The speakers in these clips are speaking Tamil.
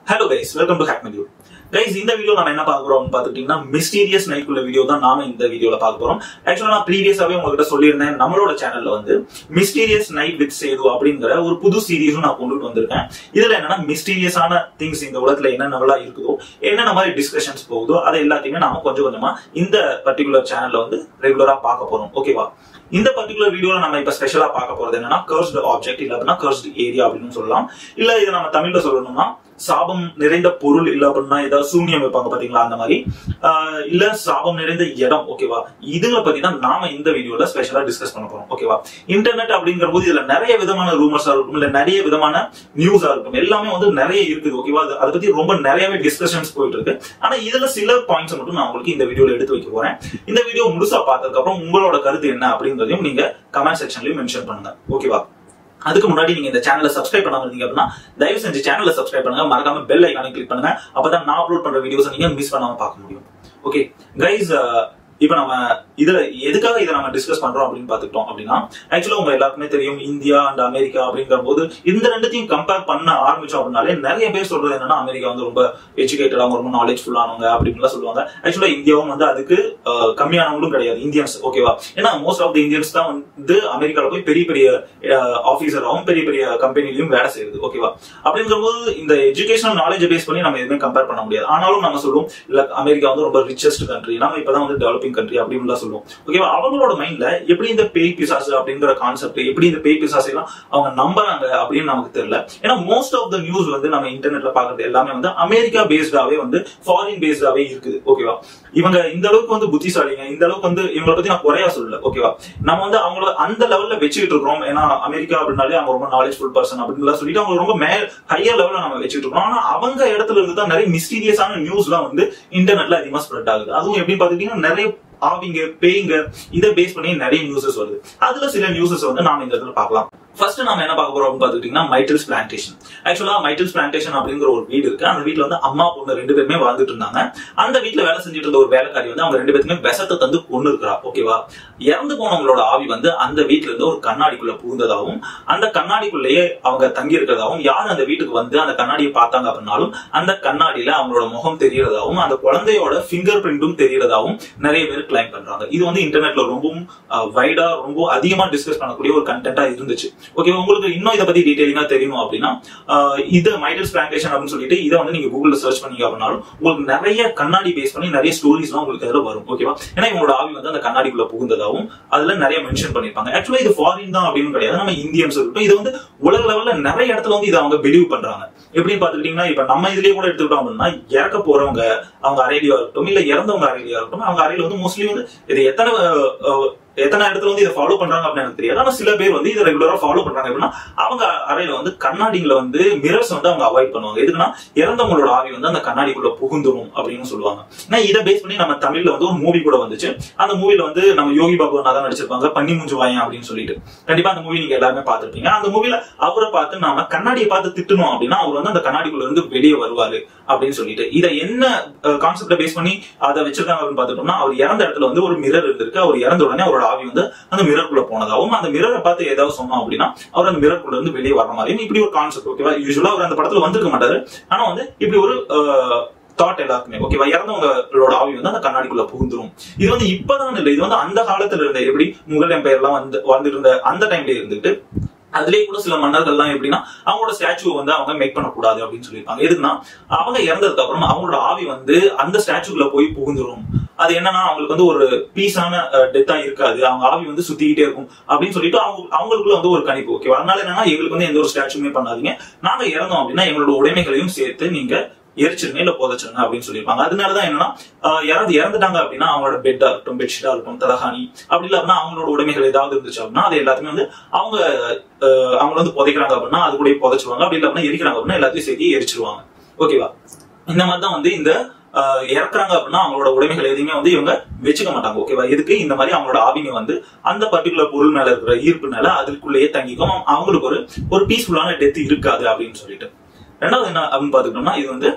ஹலோ கைஸ் வெல்கம் டு ஹேக் மெடியூ கைஸ் இந்த வீடியோ நம்ம என்ன பார்க்க போறோம்னு பார்த்துக்கிட்டீங்கன்னா மிஸ்டீரியஸ் நைட்குள்ள வீடியோ தான் நாம இந்த வீடியோல பார்க்க போறோம் ஆக்சுவலா நான் ப்ரீவியஸாவே உங்ககிட்ட சொல்லியிருந்தேன் நம்மளோட சேனல்ல வந்து மிஸ்டீரியஸ் நைட் வித் சேது அப்படிங்கிற ஒரு புது சீரீஸும் நான் கொண்டுட்டு வந்திருக்கேன் இதுல என்னன்னா மிஸ்டீரியஸான திங்ஸ் இந்த உலகத்துல என்னென்னலாம் இருக்குதோ என்னென்ன மாதிரி டிஸ்கஷன்ஸ் போகுதோ அதை எல்லாத்தையுமே நாம கொஞ்சம் கொஞ்சமா இந்த பர்டிகுலர் சேனல்ல வந்து ரெகுலரா பார்க்க போறோம் ஓகேவா இந்த பர்டிகுலர் வீடியோல நம்ம இப்ப ஸ்பெஷலா பார்க்க போறது என்னன்னா கர்ஸ்டு ஆப்ஜெக்ட் இல்ல அப்படின்னா கர்ஸ்டு ஏரியா அப்படின்னு சொல்லலாம் இல்ல இதை நம்ம தமிழ்ல சொல்லணும்னா சாபம் நிறைந்த பொருள் இல்ல அப்படின்னா ஏதாவது சூன்யம் வைப்பாங்க பாத்தீங்களா அந்த மாதிரி ஆஹ் இல்ல சாபம் நிறைந்த இடம் ஓகேவா இதுல பத்தி தான் நாம இந்த வீடியோல ஸ்பெஷலா டிஸ்கஸ் பண்ண போறோம் ஓகேவா இன்டர்நெட் அப்படிங்கிற போது இதுல நிறைய விதமான ரூமர்ஸா இருக்கும் இல்ல நிறைய விதமான நியூஸா இருக்கும் எல்லாமே வந்து நிறைய இருக்குது ஓகேவா அது- அதை பத்தி ரொம்ப நிறையவே டிஸ்கஷன்ஸ் போயிட்டு இருக்கு ஆனா இதுல சில பாயிண்ட்ஸ் மட்டும் நான் உங்களுக்கு இந்த வீடியோல எடுத்து வைக்க போறேன் இந்த வீடியோ முழுசா பார்த்ததுக்கு அப்புறம் உங்களோட கருத்து என்ன அப்படின்றதையும் நீங்க கமெண்ட் செக்ஷன்லயும் மென்ஷன் பண்ணுங்க ஓகேவா அதுக்கு முன்னாடி நீங்க இந்த சேனலை சப்ஸ்கிரைப் பண்ணாம இருந்தீங்க அப்படின்னா தயவு செஞ்சு சேனலை சப்ஸ்கிரைப் பண்ணுங்க மறக்காம பெல் ஐக்கானை கிளிக் பண்ணுங்க அப்பதான் நான் அப்லோட் பண்ற வீடியோஸ் நீங்க மிஸ் பண்ணாம பார்க்க முடியும் ஓகே கைஸ் இப்போ நம்ம இதுல எதுக்காக இதை நம்ம டிஸ்கஸ் பண்றோம் அப்படின்னு பாத்துக்கிட்டோம் அப்படின்னா ஆக்சுவலா உங்க எல்லாருக்குமே தெரியும் இந்தியா அண்ட் அமெரிக்கா அப்படிங்கிற போது இந்த ரெண்டுத்தையும் கம்பேர் பண்ண ஆரம்பிச்சோம் அப்படின்னாலே நிறைய பேர் சொல்றது என்னன்னா அமெரிக்கா வந்து ரொம்ப எஜுகேட்டட் அவங்க ரொம்ப நாலேஜ் ஃபுல்லானவங்க அப்படின்லாம் சொல்லுவாங்க ஆக்சுவலா இந்தியாவும் வந்து அதுக்கு அஹ், கம்மியானவங்களும் கிடையாது இந்தியன்ஸ் ஓகேவா ஏன்னா மோஸ்ட் ஆஃப் த இந்தியன்ஸ் தான் வந்து அமெரிக்கால போய் பெரிய பெரிய ஆபீசராகவும் பெரிய பெரிய கம்பெனிலையும் வேலை செய்யுது ஓகேவா அப்படிங்கிற போது இந்த எஜுகேஷனல் நாலேஜ் பேஸ் பண்ணி நம்ம எதுவுமே கம்பேர் பண்ண முடியாது ஆனாலும் நம்ம சொல்லுவோம் இல்ல அமெரிக்கா வந்து ரொம்ப ரிச்சஸ்ட் கண்ட்ரி நம்ம இப்பதான் வந்து டெவலப்பிங் கண்ட்ரி அப்படின்னு சொல்லுவோம் ஓகேவா அவங்களோட மைண்ட்ல எப்படி இந்த பேய் பிசாசு அப்படிங்கிற கான்செப்ட் எப்படி இந்த பேய் பிசாசு எல்லாம் அவங்க நம்புறாங்க அப்படின்னு நமக்கு தெரியல ஏன்னா மோஸ்ட் ஆஃப் த நியூஸ் வந்து நம்ம இன்டர்நெட்ல பாக்குறது எல்லாமே வந்து அமெரிக்கா பேஸ்டாவே வந்து ஃபாரின் பேஸ்டாவே இருக்குது ஓகேவா இவங்க இந்த அளவுக்கு வந்து புத்திசாலிங்க இந்த அளவுக்கு வந்து இவங்களை பத்தி நான் குறையா சொல்லல ஓகேவா நம்ம வந்து அவங்கள அந்த லெவல்ல வச்சுக்கிட்டு இருக்கிறோம் ஏன்னா அமெரிக்கா அப்படின்னாலே அவங்க ரொம்ப நாலேஜ்ஃபுல் பர்சன் அப்படின்னு சொல்லிட்டு அவங்க ரொம்ப மே ஹையர் லெவல்ல நம்ம வச்சுட்டு இருக்கோம் ஆனா அவங்க இடத்துல இருந்து தான் நிறைய மிஸ்டீரியஸான நியூஸ்லாம் வந்து இன்டர்நெட்ல அதிகமா ஸ்ப்ரெட் ஆகுது அதுவும் எப்படி பாத்துக்கிட்டீங்கன்னா நிறைய ஆவிங்க பேய்ங்க இதை பேஸ் பண்ணி நிறைய நியூஸஸ் வருது அதுல சில நியூஸஸ் வந்து நாம இந்த இடத்துல பார்க்கலாம் ஃபர்ஸ்ட் நாம என்ன பார்க்க போறோம் பாத்துக்கிட்டீங்கன்னா மைட்டில்ஸ் பிளான்டேஷன் ஆக்சுவலா மைட்டில்ஸ் பிளான்டேஷன் அப்படிங்கிற ஒரு வீடு இருக்கு அந்த வீட்ல வந்து அம்மா பொண்ணு ரெண்டு பேருமே வாழ்ந்துட்டு இருந்தாங்க அந்த வீட்ல வேலை செஞ்சுட்டு இருந்த ஒரு வேலைக்காரி வந்து அவங்க ரெண்டு பேருக்குமே விஷத்தை தந்து கொண்டு இருக்கிறா ஓகேவா இறந்து போனவங்களோட ஆவி வந்து அந்த வீட்ல இருந்து ஒரு கண்ணாடிக்குள்ள புகுந்ததாகவும் அந்த கண்ணாடிக்குள்ளேயே அவங்க தங்கி இருக்கிறதாவும் யார் அந்த வீட்டுக்கு வந்து அந்த கண்ணாடியை பார்த்தாங்க அப்படின்னாலும் அந்த கண்ணாடியில அவங்களோட முகம் தெரியறதாவும் அந்த குழந்தையோட ஃபிங்கர் பிரிண்டும் தெரியறதாவும் நிறைய பேர் கிளைம் பண்றாங்க இது வந்து இன்டர்நெட்ல ரொம்பவும் வைடா ரொம்ப அதிகமா டிஸ்கஸ் பண்ணக்கூடிய ஒரு கண்டென்ட்டா இருந்துச்சு ஓகே உங்களுக்கு இன்னும் இதை பத்தி டீடைலிங்கா தெரியணும் அப்படின்னா ஆஹ் இது மைடல்ஸ் பிளான்டேஷன் அப்படின்னு சொல்லிட்டு இதை வந்து நீங்க கூகுள்ல சர்ச் பண்ணீங்க அப்படின்னாலும் உங்களுக்கு நிறைய கண்ணாடி பேஸ் பண்ணி நிறைய ஸ்டோரிஸ்லாம் உங்களுக்கு அதுல வரும் ஓகேவா ஏன்னா இவங்களோட ஆவி வந்து அந்த கண்ணாடிக்குள்ள புகுந்ததாகவும் அதுல நிறைய மென்ஷன் பண்ணிருப்பாங்க ஆக்சுவலா இது ஃபாரின் தான் அப்படின்னு கிடையாது நம்ம இந்தியன்ஸ் இருக்கட்டும் இது வந்து உலக லெவல்ல நிறைய இடத்துல வந்து இதை அவங்க பிலீவ் பண்றாங்க எப்படின்னு பாத்துக்கிட்டீங்கன்னா இப்ப நம்ம இதுலயே கூட எடுத்துக்கிட்டோம் அப்படின்னா இறக்க போறவங்க அவங்க அறையிலயா இருக்கட்டும் இல்ல இறந்தவங்க அறையிலயா இருக்கட்டும் அவங்க அறையில வந்து மோஸ்ட்லி வந்து இது எத்தனை அஹ், எத்தனை இடத்துல வந்து இதை ஃபாலோ பண்றாங்க அப்படின்னு எனக்கு தெரியாது ஆனா சில பேர் வந்து இதை ரெகுலரா ஃபாலோ பண்றாங்க அப்படின்னா அவங்க அறையில வந்து கண்ணாடிகளை வந்து மிரர்ஸ் வந்து அவங்க அவாய்ட் பண்ணுவாங்க எதுக்குன்னா இறந்தவங்களோட ஆவி வந்து அந்த கண்ணாடிக்குள்ள புகுந்துரும் அப்படின்னு சொல்லுவாங்க ஏன்னா இதை பேஸ் பண்ணி நம்ம தமிழ்ல வந்து ஒரு மூவி கூட வந்துச்சு அந்த மூவில வந்து நம்ம யோகி பாபு தான் நடிச்சிருப்பாங்க பண்ணி முஞ்சு வாயன் அப்படின்னு சொல்லிட்டு கண்டிப்பா அந்த மூவி நீங்க எல்லாருமே பார்த்திருப்பீங்க அந்த மூவில அவரை பார்த்து நாம கண்ணாடியை பார்த்து திட்டணும் அப்படின்னா அவர் வந்து அந்த கண்ணாடிக்குள்ள இருந்து வெளியே வருவாரு அப்படின்னு சொல்லிட்டு இதை என்ன கான்செப்ட பேஸ் பண்ணி அதை வச்சிருக்காங்க அப்படின்னு பார்த்துட்டோம்னா அவர் இறந்த இடத்துல வந்து ஒரு மிரர் இருந்திருக்கு அவர் இறந்த உடனே அவரோட ஆவி வந்து அந்த மிரருக்குள்ள போனதாகவும் அந்த மிரரை பார்த்து ஏதாவது சொன்னோம் அப்படின்னா அவர் அந்த மிரருக்குள்ள இருந்து வெளியே வர மாதிரியும் இப்படி ஒரு கான்செப்ட் ஓகேவா யூஸ்வலா அவர் அந்த படத்துல வந்திருக்க மாட்டாரு ஆனா வந்து இப்படி ஒரு தாட் எல்லாருக்குமே ஓகேவா இறந்தவங்களோட ஆவி வந்து அந்த கண்ணாடிக்குள்ள புகுந்துரும் இது வந்து இப்பதான் இல்லை இது வந்து அந்த காலத்துல இருந்த எப்படி முகல் எம்பையர் எல்லாம் வந்து வாழ்ந்துட்டு இருந்த அந்த டைம்ல இருந்துட்டு அதுலயே கூட சில மன்னர்கள்லாம் எப்படின்னா அவங்களோட ஸ்டாச்சுவை வந்து அவங்க மேக் பண்ணக்கூடாது அப்படின்னு சொல்லியிருப்பாங்க எதுக்குன்னா அவங்க இறந்ததுக்கு அப்புறம் அவங்களோட ஆவி வந்து அந்த ஸ்டாச்சுக்குள்ள போய் புகுந்துரும் அது என்னன்னா அவங்களுக்கு வந்து ஒரு பீஸான டெத்தா இருக்காது அவங்க ஆவி வந்து சுத்திக்கிட்டே இருக்கும் அப்படின்னு சொல்லிட்டு அவங்க அவங்களுக்குள்ள வந்து ஒரு கணிப்பு ஓகே அதனால என்னன்னா எங்களுக்கு வந்து எந்த ஒரு ஸ்டாச்சுமே பண்ணாதீங்க நாங்க இறந்தோம் அப்படின்னா எங்களோட உடைமைகளையும் சேர்த்து நீங்க எரிச்சிருங்க இல்ல புதைச்சிருங்க அப்படின்னு சொல்லியிருப்பாங்க அதனாலதான் என்னன்னா ஆஹ் யாராவது இறந்துட்டாங்க அப்படின்னா அவங்களோட பெட்டா இருக்கட்டும் பெட்ஷீட்டா இருக்கட்டும் தலகாணி அப்படி இல்ல அப்படின்னா அவங்களோட உடைமைகள் ஏதாவது இருந்துச்சு அப்படின்னா அது எல்லாத்தையுமே வந்து அவங்க ஆஹ் அவங்க வந்து புதைக்கிறாங்க அப்படின்னா அது கூட புதைச்சிருவாங்க அப்படி இல்ல அப்படின்னா எரிக்கிறாங்க அப்படின்னா எல்லாத்தையும் சேர்த்து எரிச்சிருவாங்க ஓகேவா இந்த மாதிரி தான் வந்து இந்த ஆஹ் இறக்குறாங்க அப்படின்னா அவங்களோட உடைமைகள் எதையுமே வந்து இவங்க வச்சுக்க மாட்டாங்க ஓகேவா எதுக்கு இந்த மாதிரி அவங்களோட ஆவிங்க வந்து அந்த பர்டிகுலர் பொருள் மேல இருக்கிற ஈர்ப்புனால அதுக்குள்ளேயே தங்கிக்கும் அவங்களுக்கு ஒரு ஒரு பீஸ்ஃபுல்லான டெத் இருக்காது அப்படின்னு சொல்லிட்டு ரெண்டாவது என்ன அப்படின்னு பாத்துக்கிட்டோம்னா இது வந்து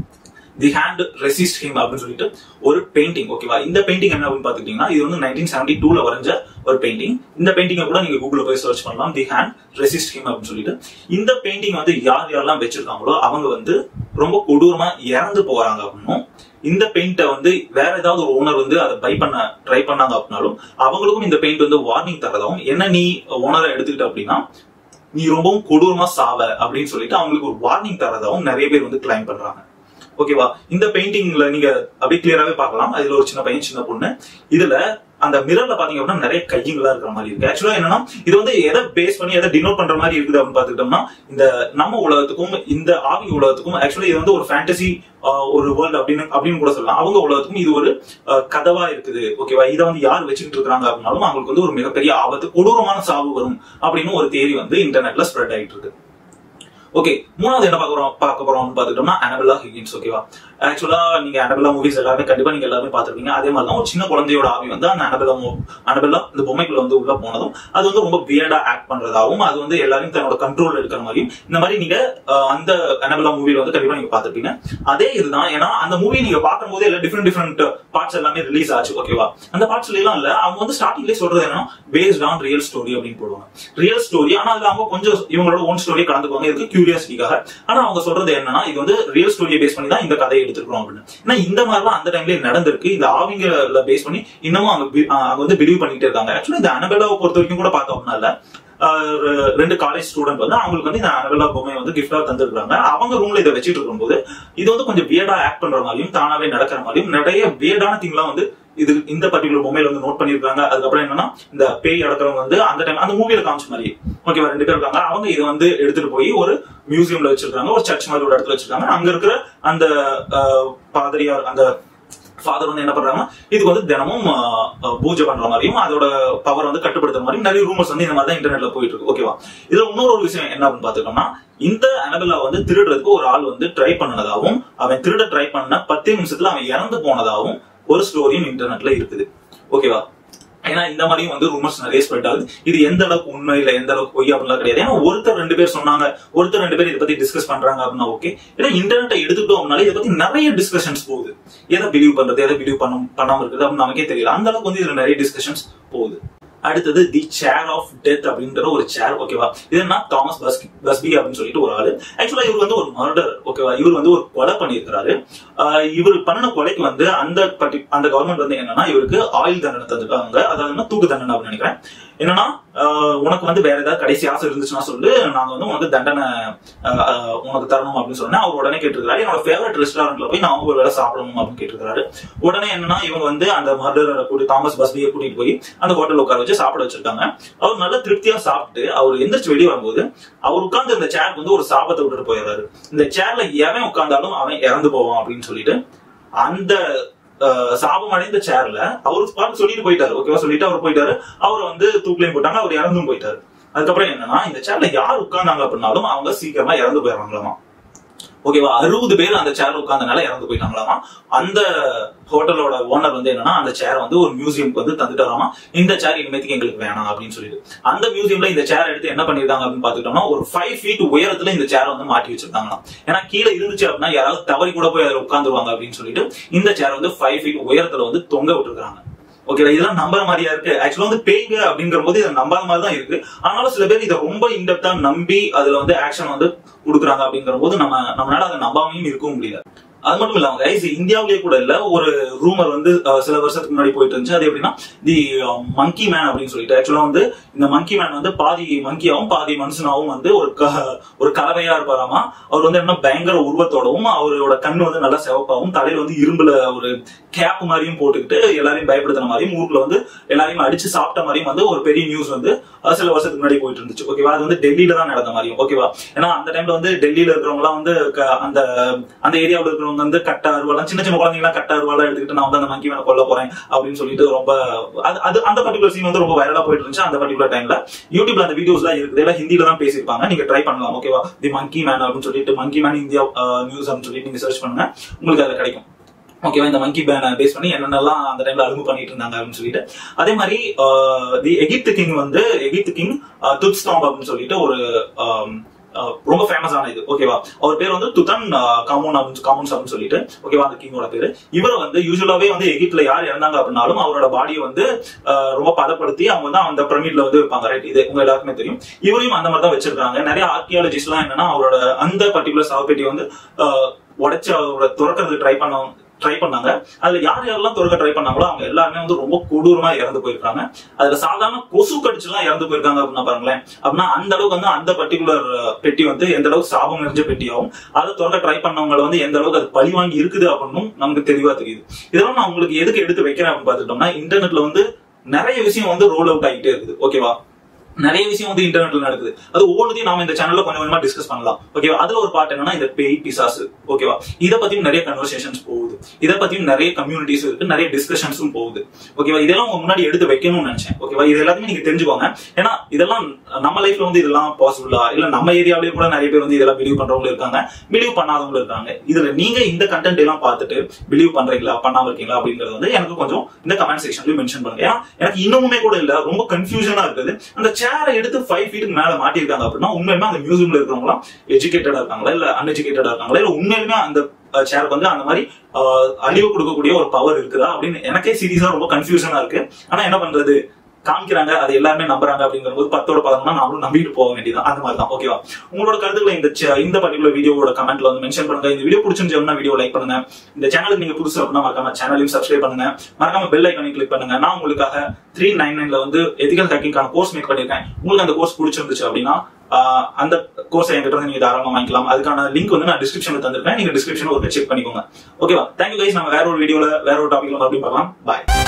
தி ஹேண்ட் ரெசிஸ்ட் ஹிம் அப்படின்னு சொல்லிட்டு ஒரு பெயிண்டிங் ஓகேவா இந்த பெயிண்டிங் என்ன அப்படின்னு பாத்துக்கிட்டீங்கன்னா இது வந்து நைன்டீன் செவன்டி டூல வரைஞ்ச ஒரு பெயிண்டிங் இந்த பெயிண்டிங்கை கூட நீங்க கூகுள்ல போய் சர்ச் பண்ணலாம் தி ஹேண்ட் ரெசிஸ்ட் ஹிம் அப்படின்னு சொல்லிட்டு இந்த பெயிண்டிங் வந்து யார் யாரெல்லாம் வச்சிருக்காங்களோ அவங்க வந்து ரொம்ப கொடூரமா இறந்து போறாங்க அப்படின்னும் இந்த பெயிண்ட்டை வந்து வேற ஏதாவது ஒரு ஓனர் வந்து அதை பை பண்ண ட்ரை பண்ணாங்க அப்படின்னாலும் அவங்களுக்கும் இந்த பெயிண்ட் வந்து வார்னிங் தரதாவும் என்ன நீ ஓனரை எடுத்துக்கிட்ட அப்படின்னா நீ ரொம்பவும் கொடூரமா சாவ அப்படின்னு சொல்லிட்டு அவங்களுக்கு ஒரு வார்னிங் தரதாவும் நிறைய பேர் வந்து கிளைம் பண்றாங்க ஓகேவா இந்த பெயிண்டிங்ல நீங்க அப்படியே கிளியராவே பார்க்கலாம் அதுல ஒரு சின்ன பையன் சின்ன பொண்ணு இதுல அந்த மிரர்ல பாத்தீங்க அப்படின்னா நிறைய கையுங்களா இருக்கிற மாதிரி இருக்கு ஆக்சுவலா என்னன்னா இது வந்து எதை பேஸ் பண்ணி எதை டினோட் பண்ற மாதிரி இருக்குது அப்படின்னு பாத்துக்கிட்டோம்னா இந்த நம்ம உலகத்துக்கும் இந்த ஆவி உலகத்துக்கும் ஆக்சுவலா இது வந்து ஒரு ஃபேண்டசி ஒரு வேர்ல்டு அப்படின்னு அப்படின்னு கூட சொல்லலாம் அவங்க உலகத்துக்கும் இது ஒரு அஹ், கதவா இருக்குது ஓகேவா இதை வந்து யார் வச்சுக்கிட்டு இருக்காங்க அப்படின்னாலும் அவங்களுக்கு வந்து ஒரு மிகப்பெரிய ஆபத்து கொடூரமான சாவு வரும் அப்படின்னு ஒரு தேரி வந்து இன்டர்நெட்ல ஸ்ப்ரெட் ஆயிட்டு இருக்கு ஓகே மூணாவது என்ன பார்க்க போறோம் பார்க்க போறோம் பாத்துக்கிட்டோம்னா அனபெல்லா ஹிகின்ஸ் ஓகேவா ஆக்சுவலா நீங்க அனபெல்லா மூவிஸ் எல்லாருமே கண்டிப்பா நீங்க எல்லாருமே பாத்துருப்பீங்க அதே மாதிரி தான் ஒரு சின்ன குழந்தையோட ஆவி வந்து அந்த அனபெல்லா அனபெல்லா இந்த பொம்மைக்குள்ள வந்து உள்ள போனதும் அது வந்து ரொம்ப வியர்டா ஆக்ட் பண்றதாவும் அது வந்து எல்லாரையும் தன்னோட கண்ட்ரோல் எடுக்கிற மாதிரியும் இந்த மாதிரி நீங்க அஹ், அந்த அனபெல்லா மூவில வந்து கண்டிப்பா நீங்க பாத்துருப்பீங்க அதே இதுதான் ஏன்னா அந்த மூவி நீங்க பார்க்கும்போது எல்லாம் டிஃப்ரெண்ட் டிஃப்ரெண்ட் பார்ட்ஸ் எல்லாமே ரிலீஸ் ஆச்சு ஓகேவா அந்த பார்ட்ஸ்ல எல்லாம் இல்ல அவங்க வந்து ஸ்டார்டிங்லேயே சொல்றது என்னன்னா பேஸ்ட் ஆன் ரியல் ஸ்டோரி அப்படின்னு போடுவாங்க ரியல் ஸ்டோரி ஆனா அதுல அவங்க கொஞ்சம் இவங்களோட ஓன் ஸ்டோரியை கலந்துக்குவாங்க இதுக்கு கியூரியாசிட்டிக்காக ஆனா அவங்க சொல்றது என்னன்னா இது வந்து ரியல் ஸ்டோரியை பேஸ் பண்ணி தான் இந்த கதையை எடுத்துக்கிறோம் அப்படின்னு ஏன்னா இந்த மாதிரிலாம் அந்த டைம்ல நடந்திருக்கு இந்த ஆவிங்கள பேஸ் பண்ணி இன்னமும் அவங்க பி- அஹ் அங்க வந்து பிலீவ் பண்ணிட்டே இருக்காங்க ஆக்சுவலா இந்த அனபெல்லாவை பொறுத்த வரைக்கும் கூட பார்த்தோம் அப்படின்னா ஆஹ் ரெ- ரெண்டு காலேஜ் ஸ்டூடெண்ட் வந்து அவங்களுக்கு வந்து இந்த அனபெல்லா பொம்மையை வந்து கிஃப்டா தந்துருக்காங்க அவங்க ரூம்ல இதை வச்சிட்டு இருக்கும்போது இது வந்து கொஞ்சம் வியர்டா ஆக்ட் பண்ற மாதிரியும் தானாவே நடக்கிற மாதிரியும் நிறைய வியர்டான திங்லாம் வந்து இது இந்த பர்டிகுலர் பொம்மையில வந்து நோட் பண்ணிருக்காங்க அதுக்கப்புறம் என்னன்னா இந்த பேய் அடக்கிறவங்க வந்து அந்த டைம் அந்த மூவில காமிச்ச மாதிரி ஓகேவா ரெண்டு பேர் இருக்காங்க அவங்க இதை வந்து எடுத்துட்டு போய் ஒரு மியூசியம்ல வச்சிருக்காங்க ஒரு சர்ச் மாதிரி ஒரு இடத்துல வச்சிருக்காங்க அங்க இருக்கிற அந்த ஆஹ், பாதிரியார் அந்த ஃபாதர் வந்து என்ன பண்றாங்க இதுக்கு வந்து தினமும் ஆஹ், ஆஹ், பூஜை பண்ற மாதிரியும் அதோட பவர் வந்து கட்டுப்படுத்துற மாதிரியும் நிறைய ரூமர்ஸ் வந்து இந்த மாதிரி தான் இன்டர்நெட்ல போயிட்டு இருக்கு ஓகேவா இதுல இன்னொரு ஒரு விஷயம் என்ன அப்படின்னு பாத்துட்டோம்னா இந்த அனபெல்லா வந்து திருடுறதுக்கு ஒரு ஆள் வந்து ட்ரை பண்ணதாகவும் அவன் திருட ட்ரை பண்ண பத்தே நிமிஷத்துல அவன் இறந்து போனதாகவும் ஒரு ஸ்டோரியும் இன்டர்நெட்ல இருக்குது ஓகேவா ஏன்னா இந்த மாதிரியும் வந்து ரூமர்ஸ் நிறைய ஸ்ப்ரெட் ஆகுது இது எந்த அளவுக்கு உண்மை இல்ல எந்த அளவுக்கு பொய் அப்படிலாம் கிடையாது ஏன்னா ஒருத்தர் ரெண்டு பேர் சொன்னாங்க ஒருத்தர் ரெண்டு பேர் இதை பத்தி டிஸ்கஸ் பண்றாங்க அப்படின்னா ஓகே ஏன்னா இன்டர்நெட்டை எடுத்துட்டோம்னாலே இதை பத்தி நிறைய டிஸ்கஷன்ஸ் போகுது எதை பிலீவ் பண்றது எதை பிலீவ் பண்ண பண்ணாம இருக்குது அப்படின்னு நமக்கே தெரியல அந்த அளவுக்கு வந்து இதுல நிறைய டிஸ்கஷன்ஸ் போகுது அடுத்தது தி சேர் ஆஃப் டெத் அப்படின்ற ஒரு சேர் ஓகேவா இது என்ன தாமஸ் பஸ்கி பஸ்பி அப்படின்னு சொல்லிட்டு ஒரு ஆளு ஆக்சுவலா இவர் வந்து ஒரு மர்டர் ஓகேவா இவர் வந்து ஒரு கொலை பண்ணியிருக்கிறாரு ஆஹ் இவர் பண்ணின கொலைக்கு வந்து அந்த பர்டி அந்த கவர்மெண்ட் வந்து என்னன்னா இவருக்கு ஆயுள் தண்டனை தந்துட்டாங்க அதாவது என்ன தூக்கு தண்டனை அப்படின்னு நினைக்கிறேன் என்னன்னா ஆஹ் உனக்கு வந்து வேற ஏதாவது கடைசி ஆசை இருந்துச்சுன்னா சொல்லு நாங்க வந்து உனக்கு தண்டனை ஆஹ் ஆஹ் உனக்கு தரணும் அப்படின்னு சொன்னா அவர் உடனே கேட்டிருக்காரு என்னோட ஃபேவரட் ரெஸ்டாரண்ட்ல போய் நான் ஒரு வேலை சாப்பிடணும் அப்படின்னு கேட்டிருக்காரு உடனே என்னன்னா இவங்க வந்து அந்த மர்டரை கூட்டி தாமஸ் பஸ்பியை கூட்டிட்டு போய் அந்த ஹோட்டல் உட்கார வச்சு சாப்பிட வச்சிருக்காங்க அவர் நல்ல திருப்தியா சாப்பிட்டு அவர் எந்திரிச்சு வெளியே வரும்போது அவர் உட்கார்ந்து இந்த சேருக்கு வந்து ஒரு சாபத்தை விட்டுட்டு போயிடுறாரு இந்த சேர்ல எவன் உட்கார்ந்தாலும் அவன் இறந்து போவான் அப்படின்னு சொல்லிட்டு அந்த அஹ், சாபம் அடைந்த சேர்ல அவரு பார்த்து சொல்லிட்டு போயிட்டாரு ஓகேவா சொல்லிட்டு அவர் போயிட்டாரு அவரை வந்து தூக்கிலையும் போட்டாங்க அவர் இறந்தும் போயிட்டாரு அதுக்கப்புறம் என்னன்னா இந்த சேர்ல யார் உட்கார்ந்தாங்க அப்படின்னாலும் அவங்க சீக்கிரமா இறந்து போயிடுறாங்களாமா ஓகேவா அறுபது பேர் அந்த சேர் உட்கார்ந்தனால இறந்து போயிட்டாங்களாமா அந்த ஹோட்டலோட ஓனர் வந்து என்னன்னா அந்த சேர் வந்து ஒரு மியூசியம்க்கு வந்து தந்துட்டாராமா இந்த சேர் இனிமேத்துக்கு எங்களுக்கு வேணாம் அப்படின்னு சொல்லிட்டு அந்த மியூசியம்ல இந்த சேர் எடுத்து என்ன பண்ணிருக்காங்க அப்படின்னு பாத்துக்கிட்டோம்னா ஒரு ஃபைவ் ஃபீட் உயரத்துல இந்த சேர் வந்து மாட்டி வச்சிருக்காங்களாம் ஏன்னா கீழே இருந்துச்சு அப்படின்னா யாராவது தவறி கூட போய் அதில் உட்காந்துருவாங்க அப்படின்னு சொல்லிட்டு இந்த சேர் வந்து ஃபைவ் ஃபீட் உயரத்துல வந்து தொங்க விட்டுருக்காங்க ஓகே இதெல்லாம் நம்புற மாதிரியா இருக்கு ஆக்சுவலா வந்து பேய்ங்க அப்படிங்கிற போது இதை நம்பாத மாதிரி தான் இருக்கு ஆனாலும் சில பேர் இதை ரொம்ப இன்டெப்தா நம்பி அதுல வந்து ஆக்ஷன் வந்து கொடுக்குறாங்க அப்படிங்கிற போது நம்ம நம்மளால அதை நம்பாமையும் இருக்கவும் முடியல அது மட்டும் இல்லாம கைஸ் இந்தியாவிலேயே கூட இல்ல ஒரு ரூமர் வந்து அஹ், சில வருஷத்துக்கு முன்னாடி போயிட்டு இருந்துச்சு அது எப்படின்னா தி மங்கி மேன் அப்படின்னு சொல்லிட்டு ஆக்சுவலா வந்து இந்த மங்கி மேன் வந்து பாதி மங்கியாவும் பாதி மனுஷனாவும் வந்து ஒரு க- ஒரு கலவையா இருப்பாராமா அவர் வந்து என்ன பயங்கர உருவத்தோடவும் அவரோட கண்ணு வந்து நல்லா சிவப்பாவும் தலையில வந்து இரும்புல ஒரு கேப் மாதிரியும் போட்டுக்கிட்டு எல்லாரையும் பயப்படுத்துற மாதிரியும் ஊருக்குள்ள வந்து எல்லாரையும் அடிச்சு சாப்பிட்ட மாதிரியும் வந்து ஒரு பெரிய நியூஸ் வந்து அஹ், சில வருஷத்துக்கு முன்னாடி போயிட்டு இருந்துச்சு ஓகேவா அது வந்து டெல்லியில தான் நடந்த மாதிரியும் ஓகேவா ஏன்னா அந்த டைம்ல வந்து டெல்லியில இருக்கிறவங்க எல்லாம் வந்து க- அந்த அந்த ஏரியாவில் இருக்கிறவங்க வந்து கட்ட அருவாலாம் சின்ன சின்ன குழந்தைங்க எல்லாம் கட்ட அருவாலாம் எடுத்துக்கிட்டு நான் வந்து அந்த மங்கி மேல கொல்ல போறேன் அப்படின்னு சொல்லிட்டு ரொம்ப அது அது அந்த பர்டிகுலர் சீன் வந்து ரொம்ப வைரலா போயிட்டு இருந்துச்சு அந்த பர்டிகுலர் டைம்ல யூடியூப்ல அந்த வீடியோஸ் எல்லாம் இருக்குது எல்லாம் ஹிந்தில தான் பேசியிருப்பாங்க நீங்க ட்ரை பண்ணலாம் ஓகேவா தி மங்கி மேன் அப்படின்னு சொல்லிட்டு மங்கி மேன் இந்தியா நியூஸ் அப்படின்னு சொல்லிட்டு நீங்க சர்ச் பண்ணுங்க உங்களுக்கு அதுல கிடைக்கும் ஓகேவா இந்த மங்கி பேனை பேஸ் பண்ணி என்னென்னலாம் அந்த டைம்ல அலும்பு பண்ணிட்டு இருந்தாங்க அப்படின்னு சொல்லிட்டு அதே மாதிரி தி எகிப்து கிங் வந்து எகிப்து கிங் துத்ஸ்டாம் அப்படின்னு சொல்லிட்டு ஒரு ஆம், அஹ், ரொம்ப ஃபேமஸான இது ஓகேவா அவர் பேர் வந்து துதன் காமோன் அப்படின்னு காமோன்ஸ் அப்படின்னு சொல்லிட்டு ஓகேவா அந்த கிங்கோட பேரு இவர் வந்து யூஸ்வலாவே வந்து எகிப்துல யார் இறந்தாங்க அப்படின்னாலும் அவரோட பாடியை வந்து அஹ், ரொம்ப பதப்படுத்தி அவங்க வந்து அந்த பிரமிட்ல வந்து வைப்பாங்க ரைட் இது உங்க எல்லாருக்குமே தெரியும் இவரையும் அந்த மாதிரி தான் வச்சிருக்காங்க நிறைய ஆர்கியாலஜிஸ்ட் எல்லாம் என்னன்னா அவரோட அந்த பர்டிகுலர் சாவப்பேட்டியை வந்து அஹ், உடைச்சு அவரை துறக்கிறதுக்கு ட்ரை பண்ண ட்ரை பண்ணாங்க அதுல யார் யாரெல்லாம் துறக்க ட்ரை பண்ணாங்களோ அவங்க எல்லாருமே வந்து ரொம்ப கொடூரமா இறந்து போயிருக்காங்க அதுல சாதாரண கொசு கடிச்சு எல்லாம் இறந்து போயிருக்காங்க அப்படின்னா பாருங்களேன் அப்படின்னா அந்த அளவுக்கு வந்து அந்த பர்டிகுலர் பெட்டி வந்து எந்த அளவுக்கு சாபம் நிறைஞ்ச பெட்டியாகும் அதை திறக்க ட்ரை பண்ணவங்களை வந்து எந்த அளவுக்கு அது பழி வாங்கி இருக்குது அப்படின்னும் நமக்கு தெளிவா தெரியுது இதெல்லாம் நான் உங்களுக்கு எதுக்கு எடுத்து வைக்கிறேன் அப்படின்னு பார்த்துட்டோம்னா இன்டர்நெட்ல வந்து நிறைய விஷயம் வந்து ரோல் அவுட் ஆகிட்டே இருக்குது ஓகேவா நிறைய விஷயம் வந்து இன்டர்நெட்ல நடக்குது அது ஒவ்வொன்றையும் நாம இந்த சேனல்ல கொஞ்சம் கொஞ்சமா டிஸ்கஸ் பண்ணலாம் ஓகேவா அதுல ஒரு பார்ட் என்னன்னா இந்த பேய் பிசாசு ஓகேவா இத பத்தியும் நிறைய கன்வர்சேஷன்ஸ் போகுது இத பத்தியும் நிறைய கம்யூனிட்டிஸ் இருக்கு நிறைய டிஸ்கஷன்ஸும் போகுது ஓகேவா இதெல்லாம் உங்க முன்னாடி எடுத்து வைக்கணும்னு நினைச்சேன் ஓகேவா இது எல்லாத்தையுமே நீங்க தெரிஞ்சுக்கோங்க ஏன்னா இதெல்லாம் நம்ம லைஃப்ல வந்து இதெல்லாம் பாசிபிளா இல்ல நம்ம ஏரியாவிலேயே கூட நிறைய பேர் வந்து இதெல்லாம் பிலீவ் பண்றவங்க இருக்காங்க பிலீவ் பண்ணாதவங்க இருக்காங்க இதுல நீங்க இந்த கண்டென்ட் எல்லாம் பார்த்துட்டு பிலீவ் பண்றீங்களா பண்ணாம இருக்கீங்களா அப்படிங்கறது வந்து எனக்கு கொஞ்சம் இந்த கமெண்ட் செக்ஷன்லயும் மென்ஷன் பண்ணுங்க ஏன்னா எனக்கு இன்னமுமே கூட இல்ல ரொம்ப கன்ஃபியூஷனா இருக்குது அந்த சேரை எடுத்து ஃபைவ் ஃபீட்டுக்கு மேல மாட்டிருக்காங்க அப்படின்னா உண்மையுமே அந்த மியூசியம்ல இருக்கிறவங்க எஜுகேட்டடா இருக்காங்களா இல்ல அன்எஜுகேட்டடா இருக்காங்களா இல்ல உண்மையுமே அந்த சேருக்கு வந்து அந்த மாதிரி ஆஹ், அழிவு கொடுக்கக்கூடிய ஒரு பவர் இருக்குதா அப்படின்னு எனக்கே சீரியஸா ரொம்ப கன்ஃபியூஷனா இருக்கு ஆனா என்ன பண்றது காமிக்கிறாங்க அது எல்லாருமே நம்புறாங்க அப்படிங்கும்போது பத்தோட பதினொன்னா நாமளும் நம்பிட்டு போக வேண்டியதான் அந்த மாதிரி தான் ஓகேவா உங்களோட கருத்துக்களை இந்த ch- இந்த பர்டிகுலர் வீடியோவோட கமெண்ட்ல வந்து மென்ஷன் பண்ணுங்க இந்த வீடியோ பிடிச்சிருந்துச்சுன்னா வீடியோ லைக் பண்ணுங்க இந்த சேனலுக்கு நீங்க புதுசு அப்படின்னா மறக்காம சேனலையும் சப்ஸ்கிரைப் பண்ணுங்க மறக்காம பெல் ஐக்கானை கிளிக் பண்ணுங்க நான் உங்களுக்காக த்ரீ நைன் நைன்ல வந்து எதிக்கல் ஹேக்கிங்கான கோர்ஸ் மேக் பண்ணிருக்கேன் உங்களுக்கு அந்த கோர்ஸ் பிடிச்சிருந்துச்சு அப்படின்னா ஆஹ், அந்த கோர்ஸை என்கிட்ட இருந்து நீங்க தாராளமா வாங்கிக்கலாம் அதுக்கான லிங்க் வந்து நான் டிஸ்கிரிப்ஷன்ல தந்திருக்கேன் நீங்க டிஸ்கிரிப்ஷன் ஒரு செக் பண்ணிக்கோங்க ஓகேவா தேங்க்யூ கைஸ் நம்ம வேற ஒரு வீடியோல வேற ஒரு டாபிக்ல மறுபடியும் பார்க்கலாம் பாய்